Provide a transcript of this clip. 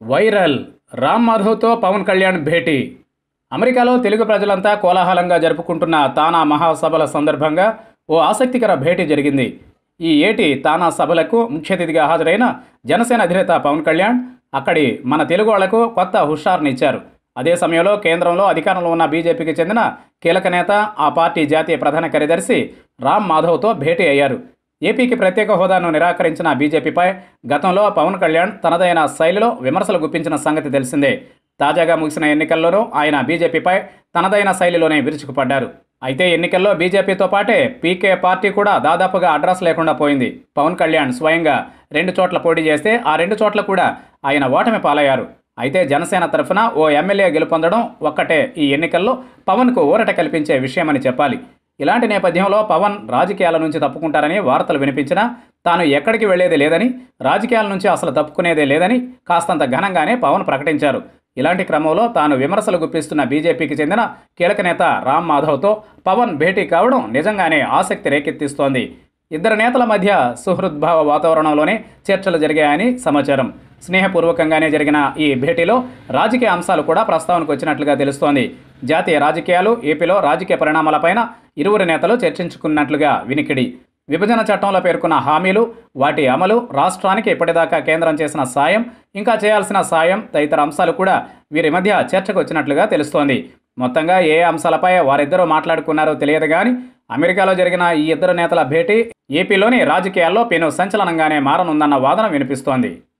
viral Ram మాధవ్తో పవన్ కళ్యాణ్ భేటీ అమెరికాలో తెలుగు ప్రజలంతా కోలాహలంగా జరుపుకుంటున్న తానా మహాసభల సందర్భంగా ఓ ఆసక్తికర భేటీ జరిగింది ఈ ఏటి తానా సభలకు ముఖ్య అతిథిగా హాజరైన జనసేన అధినేత పవన్ కళ్యాణ్ అక్కడి మన తెలుగు వాళ్లకు కొత్త హుషారునిచ్చారు అదే సమయంలో కేంద్రంలో అధికారంలో ఉన్న బీజేపీకి చెందిన కీలక నేత ఆ పార్టీ జాతీయ ప్రధాన కార్యదర్శి రామ్ మాధవ్తో భేటీ అయ్యారు ఏపీకి ప్రత్యేక హోదాను నిరాకరించిన బీజేపీపై గతంలో పవన్ కళ్యాణ్ తనదైన శైలిలో విమర్శలు గుప్పించిన సంగతి తెలిసిందే తాజాగా ముగిసిన ఎన్నికల్లోనూ ఆయన బీజేపీపై తనదైన శైలిలోనే విరుచుకుపడ్డారు అయితే ఎన్నికల్లో బీజేపీతో పాటే పీకే పార్టీ కూడా దాదాపుగా అడ్రస్ లేకుండా పోయింది పవన్ కళ్యాణ్ స్వయంగా రెండు చోట్ల పోటీ చేస్తే ఆ రెండు చోట్ల కూడా ఆయన ఓటమి పాలయ్యారు అయితే జనసేన తరఫున ఓ ఎమ్మెల్యే గెలుపొందడం ఒక్కటే ఈ ఎన్నికల్లో పవన్కు ఊరట కల్పించే విషయమని చెప్పాలి ఇలాంటి నేపథ్యంలో పవన్ రాజకీయాల నుంచి తప్పుకుంటారని వార్తలు వినిపించినా తాను ఎక్కడికి వెళ్లేది లేదని రాజకీయాల నుంచి అసలు తప్పుకునేదే లేదని కాస్తంత ఘనంగానే పవన్ ప్రకటించారు ఇలాంటి క్రమంలో తాను విమర్శలు గుప్పిస్తున్న బీజేపీకి చెందిన కీలక నేత రామ్ మాధవ్తో పవన్ భేటీ కావడం నిజంగానే ఆసక్తి రేకెత్తిస్తోంది ఇద్దరు నేతల మధ్య సుహృద్భావ వాతావరణంలోనే చర్చలు జరిగాయని సమాచారం స్నేహపూర్వకంగానే జరిగిన ఈ భేటీలో రాజకీయ అంశాలు కూడా ప్రస్తావనకు వచ్చినట్లుగా తెలుస్తోంది జాతీయ రాజకీయాలు ఏపీలో రాజకీయ పరిణామాలపైన ఇరువురు నేతలు చర్చించుకున్నట్లుగా వినికిడి విభజన చట్టంలో పేర్కొన్న హామీలు వాటి అమలు రాష్ట్రానికి ఇప్పటిదాకా కేంద్రం చేసిన సాయం ఇంకా చేయాల్సిన సాయం తదితర అంశాలు కూడా వీరి మధ్య చర్చకు వచ్చినట్లుగా తెలుస్తోంది మొత్తంగా ఏ అంశాలపై వారిద్దరూ మాట్లాడుకున్నారో తెలియదు కానీ అమెరికాలో జరిగిన ఈ ఇద్దరు నేతల భేటీ ఏపీలోని రాజకీయాల్లో పెను సంచలనంగానే మారనుందన్న వాదన వినిపిస్తోంది